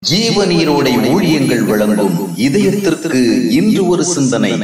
ஜீவநீரோடை ஊழியங்கள் வழங்கும் இதயத்திற்கு இன்று ஒரு சிந்தனை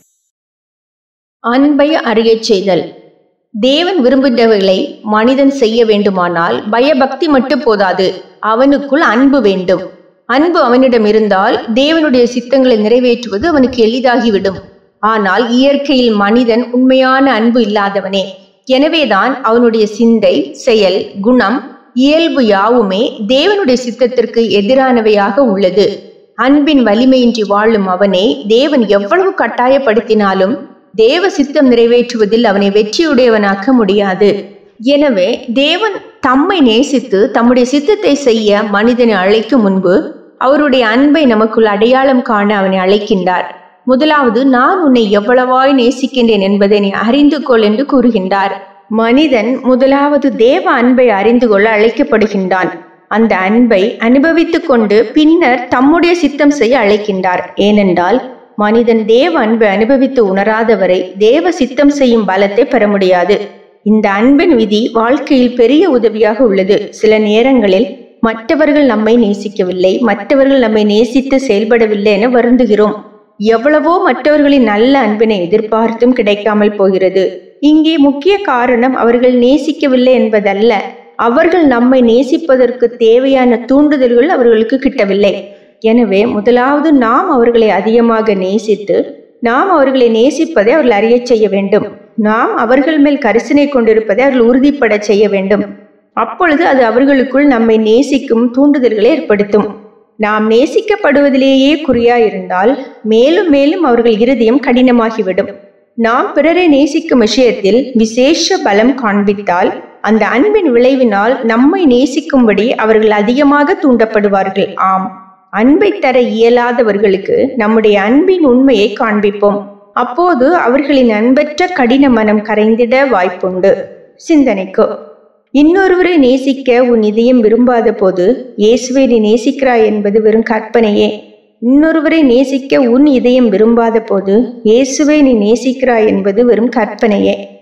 அன்பை அறியச் செய்தல் தேவன் விரும்புகிறவைகளை மனிதன் செய்ய வேண்டுமானால் பயபக்தி மட்டும் போதாது அவனுக்குள் அன்பு வேண்டும் அன்பு அவனிடம் இருந்தால் தேவனுடைய சித்தங்களை நிறைவேற்றுவது அவனுக்கு எளிதாகிவிடும் ஆனால் இயற்கையில் மனிதன் உண்மையான அன்பு இல்லாதவனே எனவேதான் அவனுடைய சிந்தை செயல் குணம் இயல்பு யாவுமே தேவனுடைய சித்தத்திற்கு எதிரானவையாக உள்ளது அன்பின் வலிமையின்றி வாழும் அவனை தேவன் எவ்வளவு கட்டாயப்படுத்தினாலும் தேவ சித்தம் நிறைவேற்றுவதில் அவனை வெற்றியுடையவனாக்க முடியாது எனவே தேவன் தம்மை நேசித்து தம்முடைய சித்தத்தை செய்ய மனிதனை அழைக்கும் முன்பு அவருடைய அன்பை நமக்குள் அடையாளம் காண அவனை அழைக்கின்றார் முதலாவது நான் உன்னை எவ்வளவாய் நேசிக்கின்றேன் என்பதை நீ அறிந்து கொள் என்று கூறுகின்றார் மனிதன் முதலாவது தேவ அன்பை அறிந்து கொள்ள அழைக்கப்படுகின்றான் அந்த அன்பை அனுபவித்துக் கொண்டு பின்னர் தம்முடைய சித்தம் செய்ய அழைக்கின்றார் ஏனென்றால் மனிதன் தேவ அன்பை அனுபவித்து உணராதவரை தேவ சித்தம் செய்யும் பலத்தை பெற முடியாது இந்த அன்பின் விதி வாழ்க்கையில் பெரிய உதவியாக உள்ளது சில நேரங்களில் மற்றவர்கள் நம்மை நேசிக்கவில்லை மற்றவர்கள் நம்மை நேசித்து செயல்படவில்லை என வருந்துகிறோம் எவ்வளவோ மற்றவர்களின் நல்ல அன்பினை எதிர்பார்த்தும் கிடைக்காமல் போகிறது இங்கே முக்கிய காரணம் அவர்கள் நேசிக்கவில்லை என்பதல்ல அவர்கள் நம்மை நேசிப்பதற்கு தேவையான தூண்டுதல்கள் அவர்களுக்கு கிட்டவில்லை எனவே முதலாவது நாம் அவர்களை அதிகமாக நேசித்து நாம் அவர்களை நேசிப்பதை அவர்கள் அறியச் செய்ய வேண்டும் நாம் அவர்கள் மேல் கரிசனை கொண்டிருப்பதை அவர்கள் உறுதிப்பட செய்ய வேண்டும் அப்பொழுது அது அவர்களுக்குள் நம்மை நேசிக்கும் தூண்டுதல்களை ஏற்படுத்தும் நாம் நேசிக்கப்படுவதிலேயே குறியாயிருந்தால் மேலும் மேலும் அவர்கள் இருதயம் கடினமாகிவிடும் நாம் பிறரை நேசிக்கும் விஷயத்தில் விசேஷ பலம் காண்பித்தால் அந்த அன்பின் விளைவினால் நம்மை நேசிக்கும்படி அவர்கள் அதிகமாக தூண்டப்படுவார்கள் ஆம் அன்பை தர இயலாதவர்களுக்கு நம்முடைய அன்பின் உண்மையை காண்பிப்போம் அப்போது அவர்களின் அன்பற்ற கடின மனம் கரைந்திட வாய்ப்புண்டு சிந்தனைக்கு இன்னொருவரை நேசிக்க உன் இதயம் விரும்பாத போது இயேசுவை நீ நேசிக்கிறாய் என்பது வெறும் கற்பனையே இன்னொருவரை நேசிக்க உன் இதயம் விரும்பாத போது இயேசுவை நீ நேசிக்கிறாய் என்பது வெறும் கற்பனையே